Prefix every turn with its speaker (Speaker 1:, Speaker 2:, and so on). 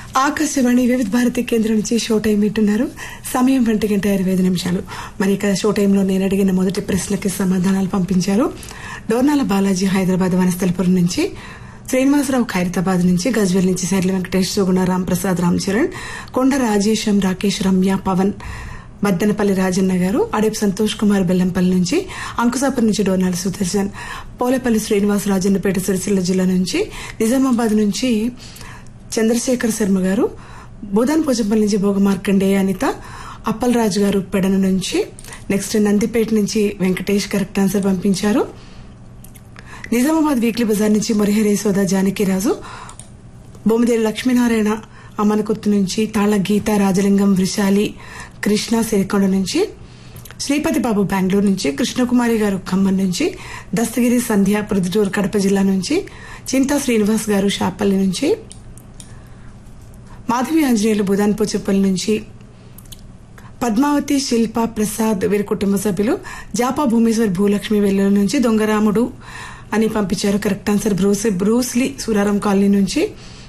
Speaker 1: ఆకాశవాణి వివిధ భారతి కేంద్రం నుంచి షో టైం వింటున్నారు సమయం ఒంటి గంట ఇరవై ఐదు నిమిషాలు మరి ఇక షో టైంలో నేను అడిగిన మొదటి ప్రశ్నకి సమాధానాలు పంపించారు డోర్నాల బాలాజీ హైదరాబాద్ వనస్థలపురం నుంచి శ్రీనివాసరావు ఖైరతాబాద్ నుంచి గజ్వేల్ నుంచి శైలి వెంకటేష్ సుగుణ రామ్ ప్రసాద్ రామ్ చరణ్ కొండ రాజేశం రాకేష్ రమ్య పవన్ బద్దనపల్లి రాజన్న గారు అడేపు సంతోష్ కుమార్ బెల్లంపల్లి నుంచి అంకుసాపూర్ నుంచి డోర్నాల సుదర్శన్ పోలేపల్లి శ్రీనివాస్ రాజన్నపేట సిరిసిల్ల జిల్లా నుంచి నిజామాబాద్ నుంచి చంద్రశేఖర్ శర్మ గారు బోధాన్ పోచంపల్లి నుంచి భోగ మార్కండేయ అనిత అప్పల్ రాజు గారు పెడన నుంచి నెక్స్ట్ నందిపేట నుంచి వెంకటేష్ కరెక్ట్ ఆన్సర్ పంపించారు నిజామాబాద్ వీక్లీ బజార్ నుంచి మురహరి సోదా జానకిరాజు బొమ్మదేవి లక్ష్మీనారాయణ అమ్మనకుత్తు నుంచి తాళ గీత రాజలింగం వృషాలి కృష్ణ సిరికొండ నుంచి శ్రీపతి బాబు బెంగళూరు నుంచి కృష్ణకుమారి గారు ఖమ్మం నుంచి దస్తగిరి సంధ్య ప్రొద్దుటూరు కడప జిల్లా నుంచి చింతా శ్రీనివాస్ గారు షాపల్లి నుంచి మాధవి ఆంజనేయులు బుధాన్ పోచప్పల్లి నుంచి పద్మావతి శిల్ప ప్రసాద్ వీరి కుటుంబ సభ్యులు జాపా భూమేశ్వర్ భూలక్ష్మి వెల్లుల నుంచి దొంగరాముడు అని పంపించారు correct answer Bruce Bruce Lee Suraram colony నుంచి